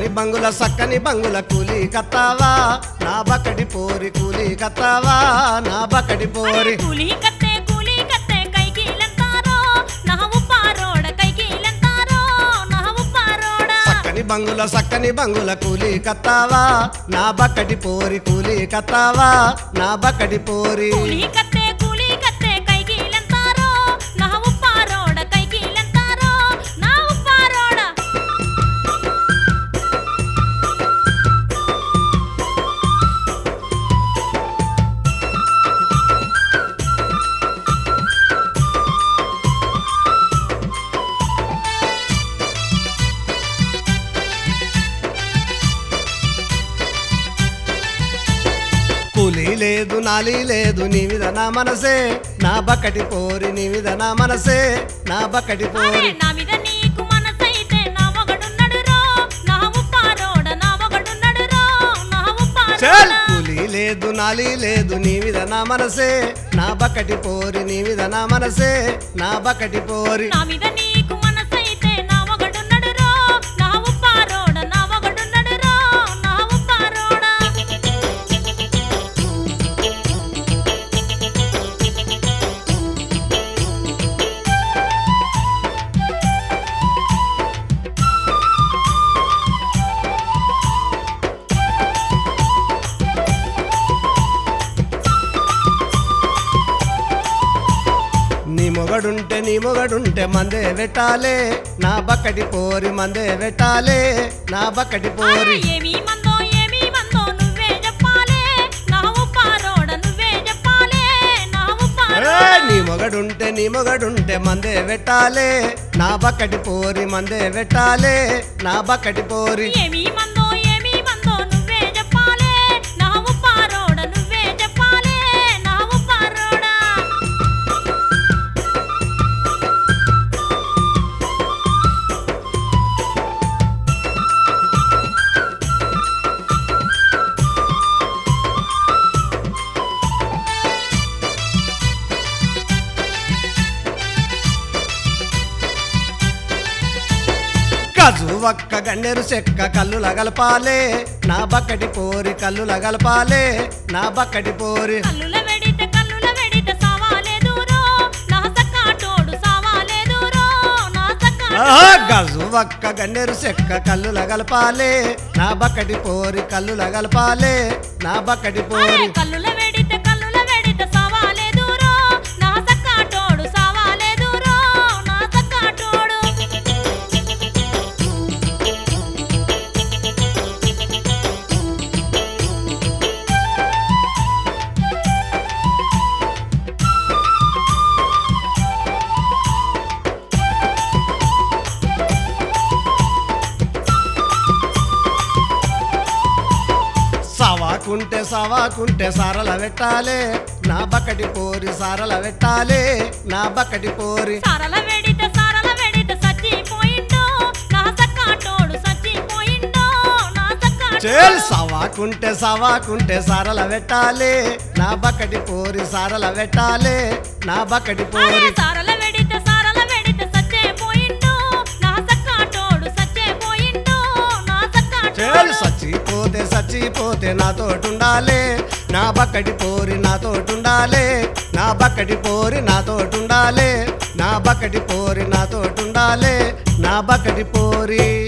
సక్కని బంగుల సక్కని బంగుల కూలి కత్తావా నా బక్కడి పోరి కూలి కత్తావా నా బక్కడి పోరి కూలి కత్తే కూలి కత్తే కైకీలంతారో నా ఉప్పారోడ కైకీలంతారో నా ఉప్పారోడ సక్కని బంగుల సక్కని బంగుల కూలి కత్తావా నా బక్కడి పోరి కూలి కత్తావా నా బక్కడి పోరి కూలి కత్తే కూలి కత్తే కైకీలంతారో నా ఉప్పారోడ కైకీలంతారో నా ఉప్పారోడ కూలి లేదు నాలి లేదు నీ మీద నా మనసే నా బక్కటి పోరి నీ మీద నా మనసే నా బక్కటి అరే పోరి నా మీద నీకు మనసైతే నా మొగడున్నడు రో నా ఉప్పారోడ నా మొగడున్నడు రో నా చల్ ఉప్పారోడ కూలి లేదు నాలి లేదు నీ మీద నా మనసే నా బక్కటి పోరి నీ మీద నా మనసే నా బక్కటి పోరి నా మీద నీకు మనసైతే నా మొగడున్నడు రో నా ఉప్పారోడ నా మొగడున్నడు రో నా ఉప్పారోడ నీ మొగడుంటే నీ మొగడుంటే మందే పెట్టాలే నా బక్కటి పోరి మందే పెట్టాలే నా బక్కటి అరే పోరి ఏమీ మందో ఏమీ మందో నువ్వే చెప్పాలే నా ఉప్పారోడ నువ్వే చెప్పాలే నా ఏ, ఉప్పారోడ నీ మొగడుంటే నీ మొగడుంటే మందే పెట్టాలే నా బక్కటి పోరి మందే పెట్టాలే నా బక్కటి పోరి ఏమీ మందో ఏమీ మందో నువ్వే చెప్పాలే నా ఉప్పారోడ నువ్వే చెప్పాలే నా ఉప్పారోడ గజు ఒక్క గండెరు చెక్క కళ్ళు లగలపాలే నా బక్కటి పోరి కళ్ళు లగలపాలే నా బక్కటి పోరి కల్లుల వెడితే కల్లుల వెడితే సావాలే దూరో నా సక్కాటోడు సావాలే దూరో నా ఆహా, సక్కాటోడు గజు ఒక్క గండెరు చెక్క కళ్ళు లగలపాలే నా బక్కటి పోరి కళ్ళు లగలపాలే నా బక్కటి అరే పోరి కల్లుల వెడితే కల్లుల వెడితే సావాలే దూరో నా సక్కాటోడు సావాలే దూరో నా సక్కాటోడు సవాకుంటే సవాకుంటే సారల పెట్టాలే నా బక్కటి పోరి సారల పెట్టాలే నా బక్కటి పోరి సారల వెడితే సారల వెడితే సచ్చిపోయిందో నా సక్కాటోడు సచ్చిపోయిందో నా చేల్ సక్కాటోడు సవాకుంటే సవాకుంటే సారల పెట్టాలే నా బక్కటి పోరి సారల పెట్టాలే నా బక్కటి అరే పోరి సారల వెడితే సారల వెడితే సచ్చిపోయిందో నా సక్కాటోడు సచ్చిపోయిందో నా చేల్ సక్కాటోడు సచ్చిపోతే సచ్చిపోతే నాతోటుండాలే నా బక్కటి పోరి నాతోటుండాలే నా బక్కటి పోరి నాతోటుండాలే నా బక్కటి పోరి నాతోటుండాలే నా బక్కటి పోరి